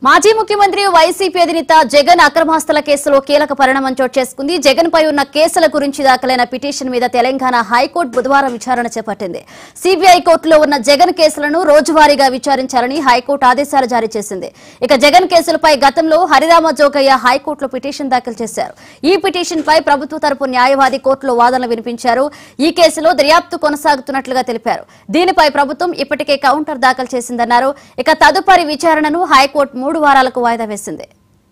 మాజీ ముఖ్యమంత్రి వైసీపీ అధినేత జగన్ అక్రమాస్తుల కేసులో కీలక పరిణామం చోటు చేసుకుంది జగన్ పై ఉన్న కేసుల గురించి దాఖలైన పిటిషన్ మీద తెలంగాణ హైకోర్టు బుధవారం విచారణ చేపట్టింది సిబిఐ కోర్టులో ఉన్న జగన్ కేసులను రోజువారీగా విచారించాలని హైకోర్టు ఆదేశాలు జారీ చేసింది ఇక జగన్ కేసులపై గతంలో హరిరామ జోగయ్య హైకోర్టులో పిటిషన్ దాఖలు చేశారు ఈ పిటిషన్ పై ప్రభుత్వ తరపు న్యాయవాది కోర్టులో వాదనలు వినిపించారు ఈ కేసులో దర్యాప్తు కొనసాగుతున్నట్లుగా తెలిపారు దీనిపై ప్రభుత్వం ఇప్పటికే కౌంటర్ దాఖలు చేసిందన్నారు ఇక తదుపరి విచారణను హైకోర్టు మూడు వారాలకు వాయిదా వేసింది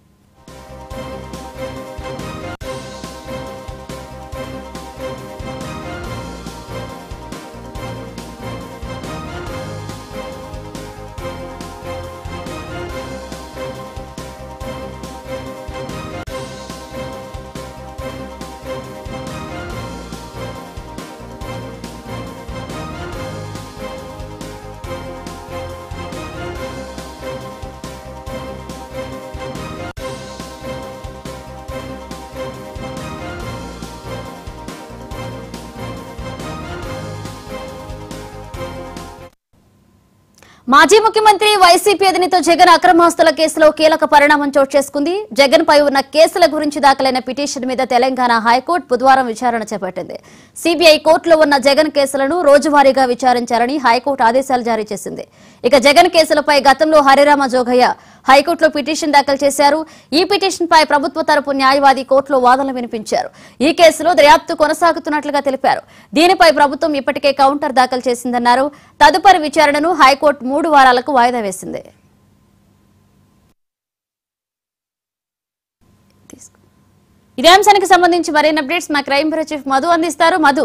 మాజీ ముఖ్యమంత్రి వైసీపీ అధినేత జగన్ అక్రమాస్తుల కేసులో కీలక పరిణామం చోటు చేసుకుంది జగన్ పై ఉన్న కేసుల గురించి దాఖలైన పిటిషన్ మీద తెలంగాణ హైకోర్టు బుధవారం విచారణ చేపట్టింది సిబిఐ కోర్టులో ఉన్న జగన్ కేసులను రోజువారీగా విచారించాలని హైకోర్టు ఆదేశాలు జారీ చేసింది ఇక జగన్ కేసులపై గతంలో హరిరామ జోగయ్య హైకోర్టులో పిటిషన్ దాఖలు చేశారు ఈ పిటిషన్ పై ప్రభుత్వ తరపు న్యాయవాది కోర్టులో వాదనలు వినిపించారు ఈ కేసులో దర్యాప్తు కొనసాగుతున్నట్లుగా తెలిపారు దీనిపై ప్రభుత్వం ఇప్పటికే కౌంటర్ దాఖలు చేసిందన్నారు తదుపరి విచారణను హైకోర్టు మూడు వారాలకు వాయిదా వేసింది తీసుకో. ఇదే అంశానికి సంబంధించి మరిన్ని అప్డేట్స్ మా క్రైమ్ బ్యూరో చీఫ్ మధు అందిస్తారు మధు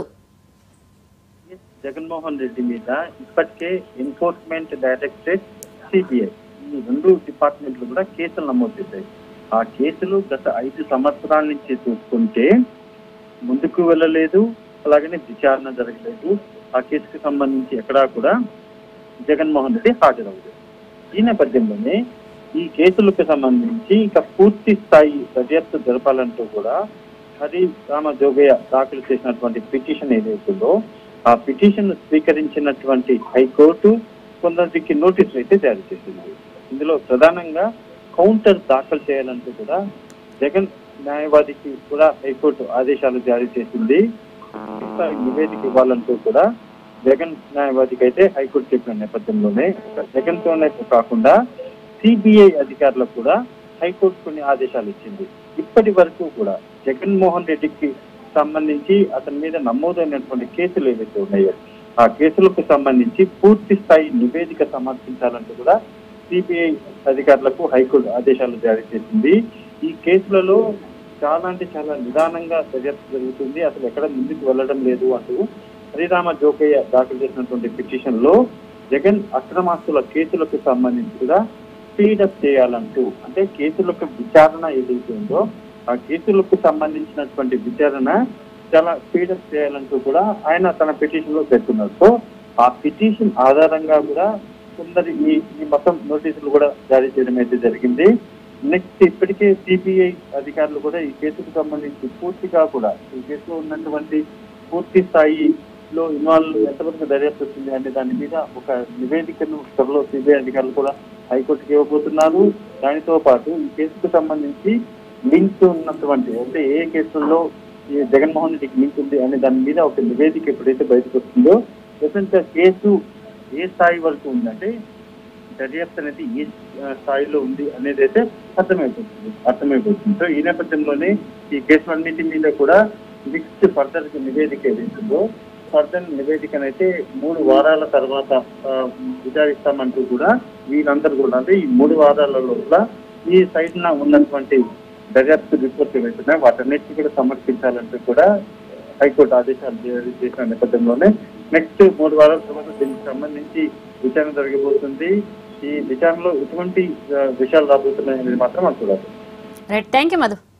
జగన్మోహన్ రెడ్డి మీద ఇప్పటికే ఎన్ఫోర్స్మెంట్ డైరెక్టరేట్ సిబిఐ ఈ రెండు డిపార్ట్మెంట్లు కూడా కేసులు నమోదు చేశాయి ఆ కేసులు గత ఐదు సంవత్సరాల నుంచి చూసుకుంటే ముందుకు వెళ్ళలేదు అలాగనే విచారణ జరగలేదు ఆ కేసుకు సంబంధించి ఎక్కడా కూడా జగన్మోహన్ రెడ్డి హాజరవ్వలేదు ఈ నేపథ్యంలోనే ఈ కేసులకు సంబంధించి ఇక పూర్తి స్థాయి దర్యాప్తు జరపాలంటూ కూడా హరి రామ జోగయ్య దాఖలు చేసినటువంటి పిటిషన్ ఏదైతుందో ఆ పిటిషన్ స్వీకరించినటువంటి హైకోర్టు కొందరికి నోటీసులు అయితే జారీ చేసింది ఇందులో ప్రధానంగా కౌంటర్ దాఖలు చేయాలంటూ కూడా జగన్ న్యాయవాదికి కూడా హైకోర్టు ఆదేశాలు జారీ చేసింది స్థాయి నివేదిక ఇవ్వాలంటూ కూడా జగన్ న్యాయవాదికి అయితే హైకోర్టు చెప్పిన నేపథ్యంలోనే జగన్ తోనే కాకుండా సిబిఐ అధికారులకు కూడా హైకోర్టు కొన్ని ఆదేశాలు ఇచ్చింది ఇప్పటి వరకు కూడా జగన్మోహన్ రెడ్డికి సంబంధించి అతని మీద నమోదైనటువంటి కేసులు ఏవైతే ఉన్నాయో ఆ కేసులకు సంబంధించి పూర్తి స్థాయి నివేదిక సమర్పించాలంటూ కూడా సిబిఐ అధికారులకు హైకోర్టు ఆదేశాలు జారీ చేసింది ఈ కేసులలో చాలా అంటే చాలా నిదానంగా దర్యాప్తు జరుగుతుంది అసలు ఎక్కడ ముందుకు వెళ్ళడం లేదు అంటూ హరిరామ జోకయ్య దాఖలు చేసినటువంటి పిటిషన్ లో జగన్ అక్రమాస్తుల కేసులకు సంబంధించి కూడా స్పీడప్ చేయాలంటూ అంటే కేసులకు విచారణ ఏదైతే ఉందో ఆ కేసులకు సంబంధించినటువంటి విచారణ చాలా స్పీడప్ చేయాలంటూ కూడా ఆయన తన పిటిషన్ లో పెట్టున్నారు సో ఆ పిటిషన్ ఆధారంగా కూడా కొందరు ఈ ఈ మొత్తం నోటీసులు కూడా జారీ చేయడం అయితే జరిగింది నెక్స్ట్ ఇప్పటికే సిబిఐ అధికారులు కూడా ఈ కేసుకు సంబంధించి పూర్తిగా కూడా ఈ కేసులో ఉన్నటువంటి పూర్తి స్థాయిలో ఇన్వాల్వ్ ఎంతవరకు దర్యాప్తు వస్తుంది అనే దాని మీద ఒక నివేదికను త్వరలో సిబిఐ అధికారులు కూడా హైకోర్టుకి ఇవ్వబోతున్నారు దానితో పాటు ఈ కేసుకు సంబంధించి లింక్స్ ఉన్నటువంటి అంటే ఏ కేసుల్లో ఈ జగన్మోహన్ రెడ్డికి లింక్ ఉంది అనే దాని మీద ఒక నివేదిక ఎప్పుడైతే బయటకు వస్తుందో ప్రజెంట్ కేసు ఏ స్థాయి వరకు ఉందంటే దర్యాప్తు అనేది ఏ ఆ, స్థాయిలో ఉంది అనేది అయితే అర్థమైపోతుంది అర్థమైపోతుంది సో ఈ నేపథ్యంలోనే ఈ కేసులన్నిటి మీద కూడా నెక్స్ట్ ఫర్దర్ నివేదిక ఏదైతుందో ఫర్దర్ నివేదికనైతే మూడు వారాల తర్వాత ఆ, విచారిస్తామంటూ కూడా వీళ్ళందరూ కూడా అంటే ఈ మూడు వారాల లోపల ఈ సైడ్ న ఉన్నటువంటి దర్యాప్తు రిపోర్ట్ ఏవైతున్నాయో వాటన్నిటిని కూడా సమర్పించాలంటూ కూడా హైకోర్టు ఆదేశాలు జారీ చేసిన నేపథ్యంలోనే నెక్స్ట్ మూడు వారాల తర్వాత దీనికి సంబంధించి విచారణ జరగబోతుంది ఈ విచారణలో ఎటువంటి ఆ, విషయాలు రాబోతున్నాయి అనేది మాత్రం మనం చూడాలి రైట్ థ్యాంక్ యూ మధు